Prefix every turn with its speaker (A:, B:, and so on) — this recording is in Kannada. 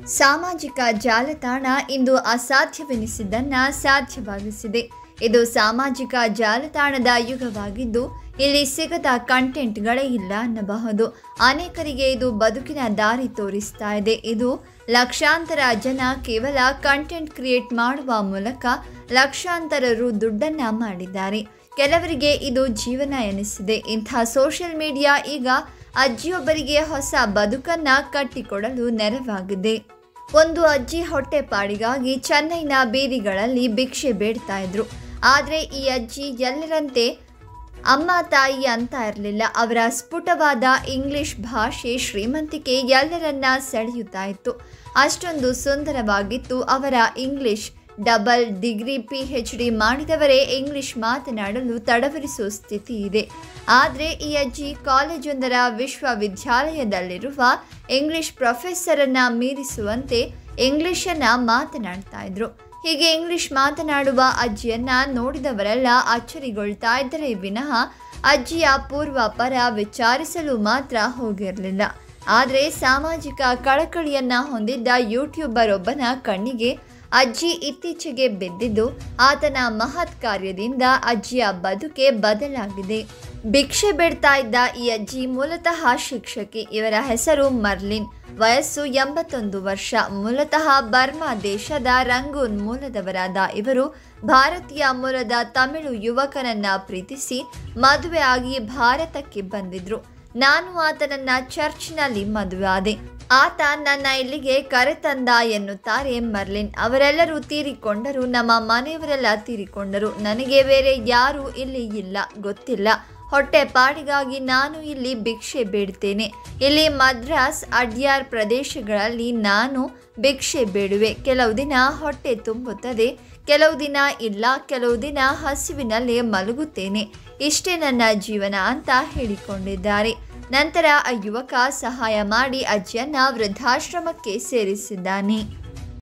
A: ಸಾಮಾಜಿಕ ಜಾಲತಾಣ ಇಂದು ಅಸಾಧ್ಯವೆನಿಸಿದ್ದನ್ನು ಸಾಧ್ಯವಾಗಿಸಿದೆ ಇದು ಸಾಮಾಜಿಕ ಜಾಲತಾಣದ ಯುಗವಾಗಿದ್ದು ಇಲ್ಲಿ ಸಿಗದ ಕಂಟೆಂಟ್ಗಳೇ ಇಲ್ಲ ಅನ್ನಬಹುದು ಅನೇಕರಿಗೆ ಇದು ಬದುಕಿನ ದಾರಿ ತೋರಿಸ್ತಾ ಇದೆ ಇದು ಲಕ್ಷಾಂತರ ಜನ ಕೇವಲ ಕಂಟೆಂಟ್ ಕ್ರಿಯೇಟ್ ಮಾಡುವ ಮೂಲಕ ಲಕ್ಷಾಂತರ ರು ದುಡ್ಡನ್ನ ಮಾಡಿದ್ದಾರೆ ಕೆಲವರಿಗೆ ಇದು ಜೀವನ ಎನಿಸಿದೆ ಇಂಥ ಸೋಷಿಯಲ್ ಮೀಡಿಯಾ ಈಗ ಅಜ್ಜಿಯೊಬ್ಬರಿಗೆ ಹೊಸ ಬದುಕನ್ನ ಕಟ್ಟಿಕೊಡಲು ನೆರವಾಗಿದೆ ಒಂದು ಅಜ್ಜಿ ಹೊಟ್ಟೆಪಾಡಿಗಾಗಿ ಚೆನ್ನೈನ ಬೀದಿಗಳಲ್ಲಿ ಭಿಕ್ಷೆ ಬೇಡ್ತಾ ಇದ್ರು ಆದರೆ ಈ ಅಜ್ಜಿ ಎಲ್ಲರಂತೆ ಅಮ್ಮ ತಾಯಿ ಅಂತ ಇರಲಿಲ್ಲ ಅವರ ಸ್ಫುಟವಾದ ಇಂಗ್ಲಿಷ್ ಭಾಷೆ ಶ್ರೀಮಂತಿಕೆ ಎಲ್ಲರನ್ನ ಸೆಳೆಯುತ್ತಾ ಇತ್ತು ಅಷ್ಟೊಂದು ಸುಂದರವಾಗಿತ್ತು ಅವರ English double degree P H D ಮಾಡಿದವರೇ ಇಂಗ್ಲಿಷ್ ಮಾತನಾಡಲು ತಡವರಿಸುವ ಸ್ಥಿತಿ ಇದೆ ಆದರೆ ಈ ಅಜ್ಜಿ ಕಾಲೇಜೊಂದರ ವಿಶ್ವವಿದ್ಯಾಲಯದಲ್ಲಿರುವ ಇಂಗ್ಲಿಷ್ ಪ್ರೊಫೆಸರನ್ನ ಮೀರಿಸುವಂತೆ ಇಂಗ್ಲಿಷನ್ನ ಮಾತನಾಡ್ತಾ ಇದ್ರು ಹೀಗೆ ಇಂಗ್ಲಿಷ್ ಮಾತನಾಡುವ ಅಜ್ಜಿಯನ್ನ ನೋಡಿದವರೆಲ್ಲ ಅಚ್ಚರಿಗೊಳ್ತಾ ಇದ್ದರೆ ವಿನಃ ಅಜ್ಜಿಯ ಪೂರ್ವ ಪರ ವಿಚಾರಿಸಲು ಮಾತ್ರ ಹೋಗಿರಲಿಲ್ಲ ಆದರೆ ಸಾಮಾಜಿಕ ಕಳಕಳಿಯನ್ನ ಹೊಂದಿದ್ದ ಯೂಟ್ಯೂಬರ್ ಒಬ್ಬನ ಕಣ್ಣಿಗೆ ಅಜ್ಜಿ ಇತ್ತೀಚೆಗೆ ಬಿದ್ದಿದ್ದು ಆತನ ಮಹತ್ ಕಾರ್ಯದಿಂದ ಅಜ್ಜಿಯ ಬದುಕೆ ಬದಲಾಗಿದೆ ಭಿಕ್ಷೆ ಬೇಡ್ತಾ ಇದ್ದ ಈ ಅಜ್ಜಿ ಮೂಲತಃ ಶಿಕ್ಷಕಿ ಇವರ ಹೆಸರು ಮರ್ಲಿನ್ ವಯಸ್ಸು ಎಂಬತ್ತೊಂದು ವರ್ಷ ಮೂಲತಃ ಬರ್ಮಾ ದೇಶದ ರಂಗೂನ್ ಮೂಲದವರಾದ ಇವರು ಭಾರತೀಯ ಮೂಲದ ತಮಿಳು ಯುವಕನನ್ನ ಪ್ರೀತಿಸಿ ಮದುವೆ ಆಗಿ ಭಾರತಕ್ಕೆ ಬಂದಿದ್ರು ನಾನು ಆತನನ್ನ ಚರ್ಚ್ನಲ್ಲಿ ಮದುವೆ ಆದೆ ಆತ ನನ್ನ ಇಲ್ಲಿಗೆ ಕರೆತಂದ ಎನ್ನುತ್ತಾರೆ ಮರ್ಲಿನ್ ಅವರೆಲ್ಲರೂ ತೀರಿಕೊಂಡರು ನಮ್ಮ ಮನೆಯವರೆಲ್ಲ ತೀರಿಕೊಂಡರು ನನಗೆ ಬೇರೆ ಯಾರೂ ಇಲ್ಲಿ ಇಲ್ಲ ಗೊತ್ತಿಲ್ಲ ಹೊಟ್ಟೆ ಪಾಡಿಗಾಗಿ ನಾನು ಇಲ್ಲಿ ಭಿಕ್ಷೆ ಬೇಡ್ತೇನೆ ಇಲ್ಲಿ ಮದ್ರಾಸ್ ಅಡ್ಯಾರ್ ಪ್ರದೇಶಗಳಲ್ಲಿ ನಾನು ಭಿಕ್ಷೆ ಬೇಡುವೆ ಕೆಲವು ದಿನ ಹೊಟ್ಟೆ ತುಂಬುತ್ತದೆ ಕೆಲವು ದಿನ ಇಲ್ಲ ಕೆಲವು ದಿನ ಹಸಿವಿನಲ್ಲೇ ಮಲಗುತ್ತೇನೆ ಇಷ್ಟೇ ನನ್ನ ಜೀವನ ಅಂತ ಹೇಳಿಕೊಂಡಿದ್ದಾರೆ ನಂತರ ಆ ಯುವಕ ಸಹಾಯ ಮಾಡಿ ಅಜ್ಜಿಯನ್ನ ವೃದ್ಧಾಶ್ರಮಕ್ಕೆ ಸೇರಿಸಿದ್ದಾನೆ